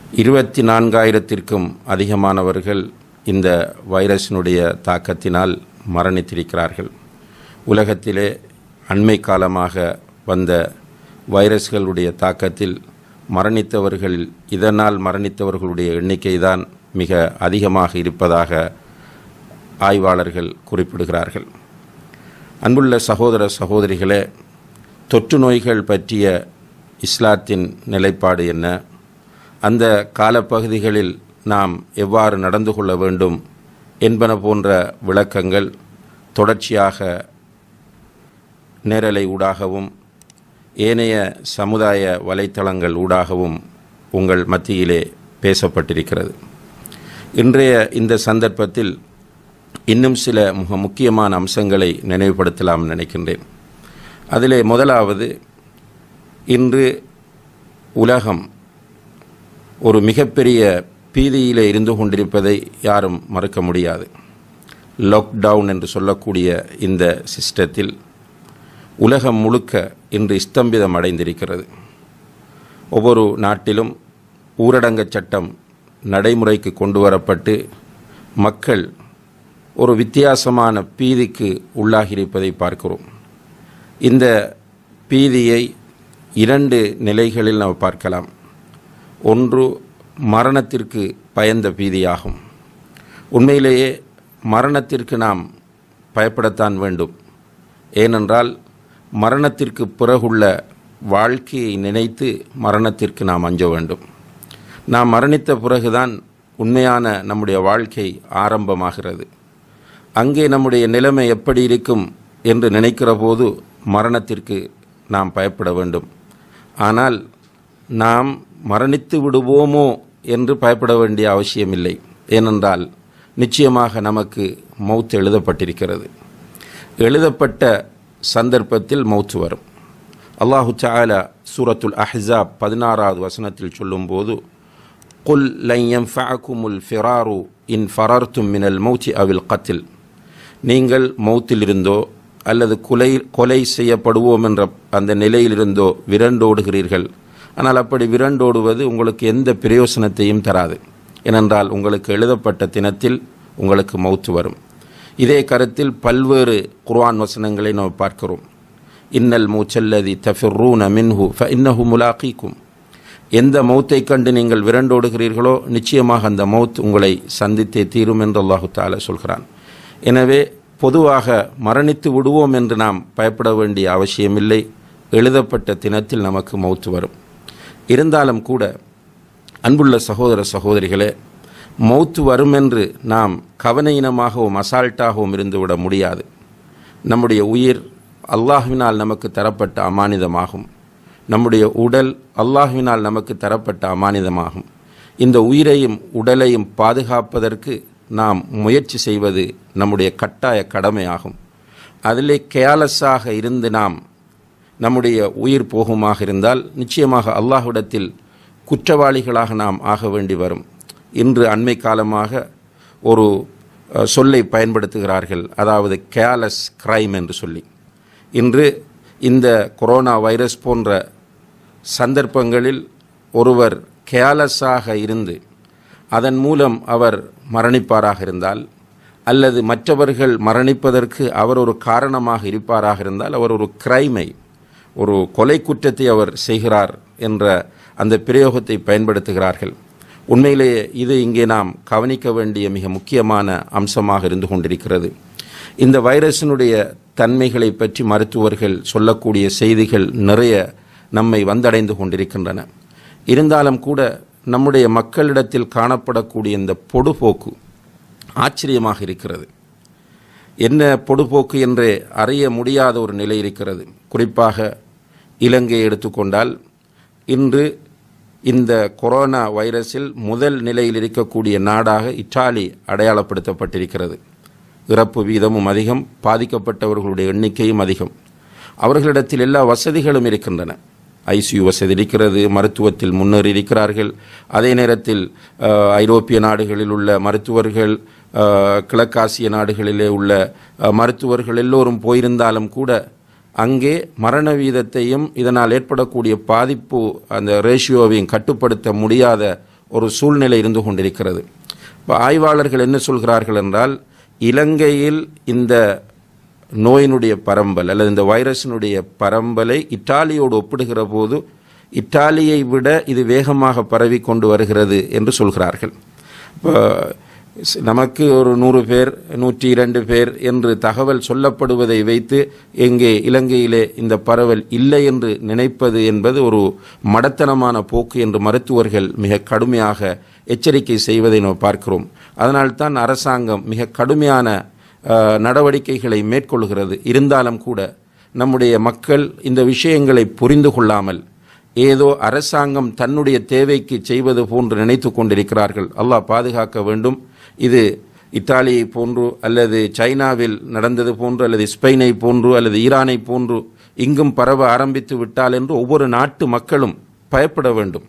இருபத்தி நான்காயிரத்திற்கும் அதிகமானவர்கள் இந்த வைரஸினுடைய தாக்கத்தினால் மரணித்திருக்கிறார்கள் உலகத்திலே அண்மை காலமாக வந்த வைரஸ்களுடைய தாக்கத்தில் மரணித்தவர்கள் இதனால் மரணித்தவர்களுடைய எண்ணிக்கை தான் மிக அதிகமாக இருப்பதாக ஆய்வாளர்கள் குறிப்பிடுகிறார்கள் அன்புள்ள சகோதர சகோதரிகளே தொற்று நோய்கள் பற்றிய இஸ்லாத்தின் நிலைப்பாடு என்ன அந்த காலப்பகுதிகளில் நாம் எவ்வாறு நடந்து கொள்ள வேண்டும் என்பன போன்ற விளக்கங்கள் தொடர்ச்சியாக நேரலை ஊடாகவும் ஏனைய சமுதாய வலைத்தளங்கள் ஊடாகவும் உங்கள் மத்தியிலே பேசப்பட்டிருக்கிறது இன்றைய இந்த சந்தர்ப்பத்தில் இன்னும் சில மிக முக்கியமான அம்சங்களை நினைவுபடுத்தலாம் நினைக்கின்றேன் அதிலே முதலாவது இன்று உலகம் ஒரு மிகப்பெரிய பீதியிலே இருந்து கொண்டிருப்பதை யாரும் மறுக்க முடியாது லாக்டவுன் என்று சொல்லக்கூடிய இந்த சிஸ்டத்தில் உலகம் முழுக்க இன்று ஸ்தம்பிதம் அடைந்திருக்கிறது ஒவ்வொரு நாட்டிலும் ஊரடங்கு சட்டம் நடைமுறைக்கு கொண்டு வரப்பட்டு மக்கள் ஒரு வித்தியாசமான பீதிக்கு உள்ளாகியிருப்பதை பார்க்கிறோம் இந்த பீதியை இரண்டு நிலைகளில் நாம் பார்க்கலாம் ஒன்று மரணத்திற்கு பயந்த பீதியாகும் உண்மையிலேயே மரணத்திற்கு நாம் பயப்படத்தான் வேண்டும் ஏனென்றால் மரணத்திற்கு பிறகுள்ள வாழ்க்கையை நினைத்து மரணத்திற்கு நாம் அஞ்ச வேண்டும் நாம் மரணித்த பிறகுதான் உண்மையான நம்முடைய வாழ்க்கை ஆரம்பமாகிறது அங்கே நம்முடைய நிலைமை எப்படி இருக்கும் என்று நினைக்கிற போது மரணத்திற்கு நாம் பயப்பட வேண்டும் ஆனால் நாம் மரணித்து விடுவோமோ என்று பயப்பட வேண்டிய அவசியமில்லை ஏனென்றால் நிச்சயமாக நமக்கு மௌத் எழுதப்பட்டிருக்கிறது எழுதப்பட்ட சந்தர்ப்பத்தில் மௌத்து வரும் அல்லாஹு சாலா சூரத்துல் அஹ்ஸாப் பதினாறாவது வசனத்தில் சொல்லும்போது குல் லையம் ஃபஅகுமுல் ஃபிராரு இன் ஃபரர்த்தும் மினல் மௌத்தி அவில் கத்தில் நீங்கள் மௌத்தில் இருந்தோ அல்லது கொலை கொலை செய்யப்படுவோம் என்ற அந்த நிலையிலிருந்தோ விரண்டோடுகிறீர்கள் ஆனால் அப்படி விரண்டோடுவது உங்களுக்கு எந்த பிரயோசனத்தையும் தராது ஏனென்றால் உங்களுக்கு எழுதப்பட்ட தினத்தில் உங்களுக்கு மௌத்து வரும் இதே கருத்தில் பல்வேறு குர்ஆன் வசனங்களை நாம் பார்க்கிறோம் இன்னல் மூச்சல்லதி தஃபிர்ரூன மின்ஹு ஃப இன்னஹு முலாக்கீக்கும் எந்த மௌத்தை கண்டு நீங்கள் விரண்டோடுகிறீர்களோ நிச்சயமாக அந்த மௌத் உங்களை சந்தித்தே தீரும் என்று அல்லாஹு தாலா சொல்கிறான் எனவே பொதுவாக மரணித்து விடுவோம் என்று நாம் பயப்பட வேண்டிய அவசியமில்லை எழுதப்பட்ட தினத்தில் நமக்கு மௌத்து வரும் இருந்தாலும் கூட அன்புள்ள சகோதர சகோதரிகளே மௌத்து வரும் என்று நாம் கவனையினமாகவும் அசால்ட்டாகவும் இருந்துவிட முடியாது நம்முடைய உயிர் அல்லாஹுவினால் நமக்கு தரப்பட்ட அமானிதமாகும் நம்முடைய உடல் அல்லாஹுவினால் நமக்கு தரப்பட்ட அமானிதமாகும் இந்த உயிரையும் உடலையும் பாதுகாப்பதற்கு நாம் முயற்சி செய்வது நம்முடைய கட்டாய கடமையாகும் அதிலே கேலஸாக இருந்து நாம் நம்முடைய உயிர் போகுமாக இருந்தால் நிச்சயமாக அல்லாஹ்விடத்தில் குற்றவாளிகளாக நாம் ஆக வேண்டி வரும் இன்று அண்மை காலமாக ஒரு அஹ், சொல்லை பயன்படுத்துகிறார்கள் அதாவது கேலஸ் கிரைம் என்று சொல்லி இன்று இந்த கொரோனா வைரஸ் போன்ற சந்தர்ப்பங்களில் ஒருவர் கேலஸாக இருந்து அதன் மூலம் அவர் மரணிப்பாராக இருந்தால் அல்லது மற்றவர்கள் மரணிப்பதற்கு அவர் ஒரு காரணமாக இருப்பாராக இருந்தால் அவர் ஒரு கிரைமை ஒரு கொலை குற்றத்தை அவர் செய்கிறார் என்ற அந்த பிரயோகத்தை பயன்படுத்துகிறார்கள் உண்மையிலேயே இது இங்கே நாம் கவனிக்க வேண்டிய மிக முக்கியமான அம்சமாக இருந்து கொண்டிருக்கிறது இந்த வைரஸினுடைய தன்மைகளை பற்றி மருத்துவர்கள் சொல்லக்கூடிய செய்திகள் நிறைய நம்மை வந்தடைந்து கொண்டிருக்கின்றன இருந்தாலும் கூட நம்முடைய மக்களிடத்தில் காணப்படக்கூடிய இந்த பொடுபோக்கு ஆச்சரியமாக இருக்கிறது என்ன பொடுபோக்கு என்று அறிய முடியாத ஒரு நிலை இருக்கிறது குறிப்பாக இலங்கையை எடுத்துக்கொண்டால் இன்று இந்த கொரோனா வைரஸில் முதல் நிலையில் இருக்கக்கூடிய நாடாக இத்தாலி அடையாளப்படுத்தப்பட்டிருக்கிறது இறப்பு வீதமும் அதிகம் பாதிக்கப்பட்டவர்களுடைய எண்ணிக்கையும் அதிகம் அவர்களிடத்தில் எல்லா வசதிகளும் இருக்கின்றன ஐசியு வசதி இருக்கிறது மருத்துவத்தில் முன்னேறி இருக்கிறார்கள் அதே நேரத்தில் அஹ், ஐரோப்பிய நாடுகளில் உள்ள மருத்துவர்கள் அஹ், கிழக்காசிய நாடுகளிலே உள்ள அஹ், மருத்துவர்கள் எல்லோரும் போயிருந்தாலும் கூட அங்கே மரண வீதத்தையும் இதனால் ஏற்படக்கூடிய பாதிப்பு அந்த ரேஷியோவையும் கட்டுப்படுத்த முடியாத ஒரு சூழ்நிலை இருந்து கொண்டிருக்கிறது இப்போ ஆய்வாளர்கள் என்ன சொல்கிறார்கள் என்றால் இலங்கையில் இந்த நோயினுடைய பரம்பல் அல்லது இந்த வைரஸினுடைய பரம்பலை இத்தாலியோடு ஒப்பிடுகிற போது இத்தாலியை விட இது வேகமாக பரவி கொண்டு வருகிறது என்று சொல்கிறார்கள் இப்போ ஸ்- நமக்கு ஒரு நூறு பேர் நூற்றி இரண்டு பேர் என்று தகவல் சொல்லப்படுவதை வைத்து எங்கே இலங்கையிலே இந்த பரவல் இல்லை என்று நினைப்பது என்பது ஒரு மடத்தனமான போக்கு என்று மருத்துவர்கள் மிக கடுமையாக எச்சரிக்கை செய்வதை நாம் பார்க்கிறோம் அதனால்தான் அரசாங்கம் மிக கடுமையான அஹ், நடவடிக்கைகளை மேற்கொள்கிறது இருந்தாலும் கூட நம்முடைய மக்கள் இந்த விஷயங்களை புரிந்து கொள்ளாமல் ஏதோ அரசாங்கம் தன்னுடைய தேவைக்கு செய்வது போன்று நினைத்து கொண்டிருக்கிறார்கள் அல்லாஹ் பாதுகாக்க வேண்டும் இது இத்தாலியை போன்று அல்லது சைனாவில் நடந்தது போன்று அல்லது ஸ்பெயினை போன்று அல்லது ஈரானை போன்று இங்கும் பரவ ஆரம்பித்து விட்டால் என்று ஒவ்வொரு நாட்டு மக்களும் பயப்பட வேண்டும்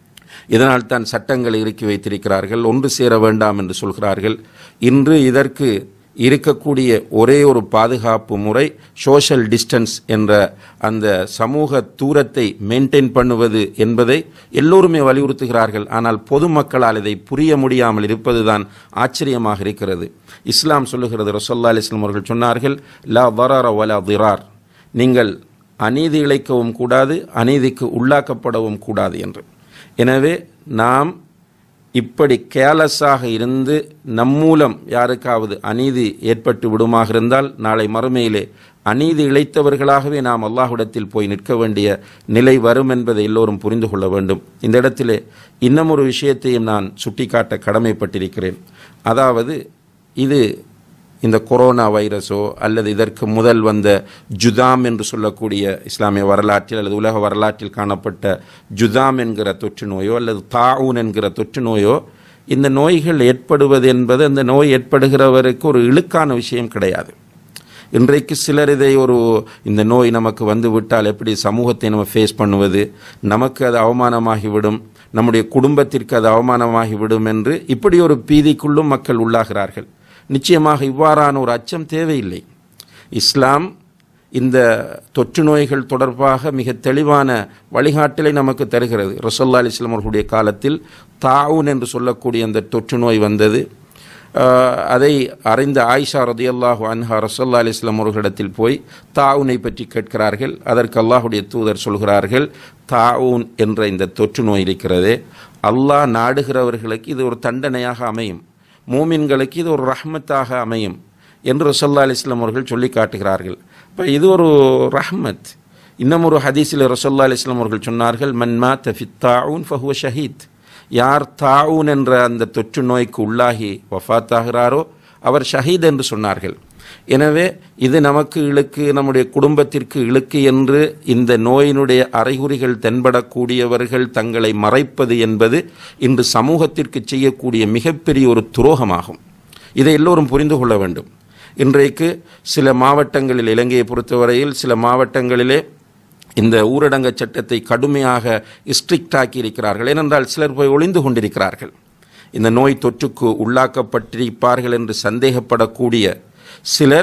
இதனால் தான் சட்டங்களை இறுக்கி வைத்திருக்கிறார்கள் ஒன்று சேர வேண்டாம் என்று சொல்கிறார்கள் இன்று இதற்கு இருக்கக்கூடிய ஒரே ஒரு பாதுகாப்பு முறை சோஷியல் டிஸ்டன்ஸ் என்ற அந்த சமூக தூரத்தை மெயின்டைன் பண்ணுவது என்பதை எல்லோருமே வலியுறுத்துகிறார்கள் ஆனால் பொதுமக்களால் இதை புரிய முடியாமல் இருப்பதுதான் ஆச்சரியமாக இருக்கிறது இஸ்லாம் சொல்லுகிறது ரசோல்லா அலிஸ்லாம் அவர்கள் சொன்னார்கள் லா வரர வலா திரார் நீங்கள் அநீதி இழைக்கவும் கூடாது அநீதிக்கு உள்ளாக்கப்படவும் கூடாது என்று எனவே நாம் இப்படி கேலஸாக இருந்து நம்மூலம் யாருக்காவது அநீதி ஏற்பட்டு விடுமாக இருந்தால் நாளை மறுமையிலே அநீதி இழைத்தவர்களாகவே நாம் அல்லாஹ்விடத்தில் போய் நிற்க வேண்டிய நிலை வரும் என்பதை எல்லோரும் புரிந்து கொள்ள வேண்டும் இந்த இடத்திலே இன்னும் ஒரு விஷயத்தையும் நான் சுட்டிக்காட்ட கடமைப்பட்டிருக்கிறேன் அதாவது இது இந்த கொரோனா வைரஸோ அல்லது இதற்கு முதல் வந்த ஜுதாம் என்று சொல்லக்கூடிய இஸ்லாமிய வரலாற்றில் அல்லது உலக வரலாற்றில் காணப்பட்ட ஜுதாம் என்கிற தொற்று நோயோ அல்லது தாவூன் என்கிற தொற்று நோயோ இந்த நோய்கள் ஏற்படுவது என்பது அந்த நோய் ஏற்படுகிறவருக்கு ஒரு இழுக்கான விஷயம் கிடையாது இன்றைக்கு சிலர் இதை ஒரு இந்த நோய் நமக்கு வந்து விட்டால் எப்படி சமூகத்தை நம்ம ஃபேஸ் பண்ணுவது நமக்கு அது அவமானமாகிவிடும் நம்முடைய குடும்பத்திற்கு அது அவமானமாகிவிடும் என்று இப்படி ஒரு பீதிக்குள்ளும் மக்கள் உள்ளாகிறார்கள் நிச்சயமாக இவ்வாறான ஒரு அச்சம் தேவையில்லை இஸ்லாம் இந்த தொற்று நோய்கள் தொடர்பாக மிக தெளிவான வழிகாட்டலை நமக்கு தருகிறது ரசல்லா அலிஸ்லாம் அவர்களுடைய காலத்தில் தாவூன் என்று சொல்லக்கூடிய அந்த தொற்று நோய் வந்தது ஆஹ், அதை அறிந்த ஆயிஷா ரதியல்லாஹு அன்ஹா ரசல்லா அலிஸ்லாம் அவர்களிடத்தில் போய் தாவுனை பற்றி கேட்கிறார்கள் அதற்கு அல்லாஹுடைய தூதர் சொல்கிறார்கள் தாவூன் என்ற இந்த தொற்று நோய் இருக்கிறதே அல்லாஹ் நாடுகிறவர்களுக்கு இது ஒரு தண்டனையாக அமையும் மூமின்களுக்கு இது ஒரு ரஹ்மத்தாக அமையும் என்று ரசல்லா அலிஸ்லாம் அவர்கள் சொல்லி காட்டுகிறார்கள் இப்போ இது ஒரு ரஹ்மத் இன்னும் ஒரு ஹதீஸில் ரசல்லா அலிஸ்லாம் அவர்கள் சொன்னார்கள் மன்மா தஃபித் தாவூன் ஃபஹுவ ஷஹீத் யார் தாவூன் என்ற அந்த தொற்று நோய்க்கு உள்ளாகி வஃபாத்தாகிறாரோ அவர் ஷஹீத் என்று சொன்னார்கள் எனவே இது நமக்கு இழுக்கு நம்முடைய குடும்பத்திற்கு இழுக்கு என்று இந்த நோயினுடைய அறிகுறிகள் தென்படக்கூடியவர்கள் தங்களை மறைப்பது என்பது இன்று சமூகத்திற்கு செய்யக்கூடிய மிகப்பெரிய ஒரு துரோகமாகும் இதை எல்லோரும் புரிந்து கொள்ள வேண்டும் இன்றைக்கு சில மாவட்டங்களில் இலங்கையை பொறுத்தவரையில் சில மாவட்டங்களிலே இந்த ஊரடங்க சட்டத்தை கடுமையாக ஸ்ட்ரிக்ட் ஆக்கி இருக்கிறார்கள் ஏனென்றால் சிலர் போய் ஒளிந்து கொண்டிருக்கிறார்கள் இந்த நோய் தொற்றுக்கு உள்ளாக்கப்பட்டிருப்பார்கள் என்று சந்தேகப்படக்கூடிய சிலர்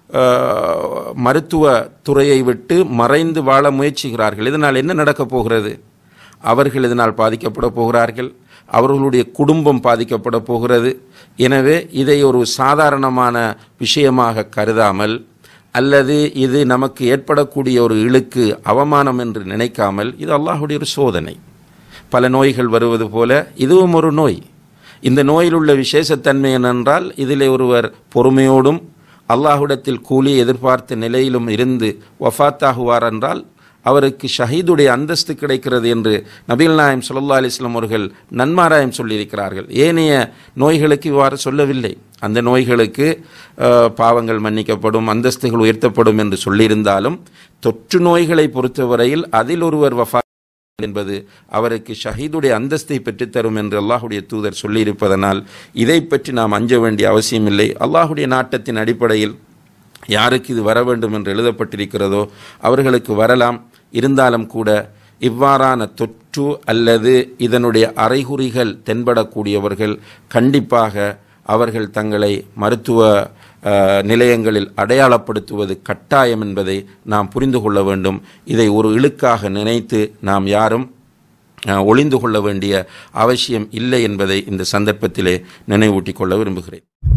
அஹ், மருத்துவ துறையை விட்டு மறைந்து வாழ முயற்சிக்கிறார்கள் இதனால் என்ன நடக்கப் போகிறது அவர்கள் இதனால் பாதிக்கப்பட போகிறார்கள் அவர்களுடைய குடும்பம் பாதிக்கப்பட போகிறது எனவே இதை ஒரு சாதாரணமான விஷயமாக கருதாமல் அல்லது இது நமக்கு ஏற்படக்கூடிய ஒரு இழுக்கு அவமானம் என்று நினைக்காமல் இது அல்லாஹுடைய ஒரு சோதனை பல நோய்கள் வருவது போல இதுவும் ஒரு நோய் இந்த நோயில் உள்ள விசேஷத்தன்மை என்னென்றால் இதிலே ஒருவர் பொறுமையோடும் அல்லாஹ்விடத்தில் கூலி எதிர்பார்த்த நிலையிலும் இருந்து வஃபாத்தாகுவார் என்றால் அவருக்கு ஷஹீதுடைய அந்தஸ்து கிடைக்கிறது என்று நபீல் நாயம் சுல்லா அலிஸ்லாம் அவர்கள் நன்மாராயம் சொல்லியிருக்கிறார்கள் ஏனைய நோய்களுக்கு இவ்வாறு சொல்லவில்லை அந்த நோய்களுக்கு அஹ், பாவங்கள் மன்னிக்கப்படும் அந்தஸ்துகள் உயர்த்தப்படும் என்று சொல்லியிருந்தாலும் தொற்று நோய்களை பொறுத்தவரையில் அதில் ஒருவர் வஃபா என்பது அவருக்கு ஷஹீதுடைய அந்தஸ்தை பெற்றுத்தரும் என்று அல்லாஹுடைய தூதர் சொல்லியிருப்பதனால் இதை பற்றி நாம் அஞ்ச வேண்டிய அவசியமில்லை அல்லாஹுடைய நாட்டத்தின் அடிப்படையில் யாருக்கு இது வர வேண்டும் என்று எழுதப்பட்டிருக்கிறதோ அவர்களுக்கு வரலாம் இருந்தாலும் கூட இவ்வாறான தொற்று அல்லது இதனுடைய அறிகுறிகள் தென்படக்கூடியவர்கள் கண்டிப்பாக அவர்கள் தங்களை மருத்துவ அஹ், நிலையங்களில் அடையாளப்படுத்துவது கட்டாயம் என்பதை நாம் புரிந்து கொள்ள வேண்டும் இதை ஒரு இழுக்காக நினைத்து நாம் யாரும் அஹ், ஒளிந்து கொள்ள வேண்டிய அவசியம் இல்லை என்பதை இந்த சந்தர்ப்பத்திலே நினைவூட்டிக் கொள்ள விரும்புகிறேன்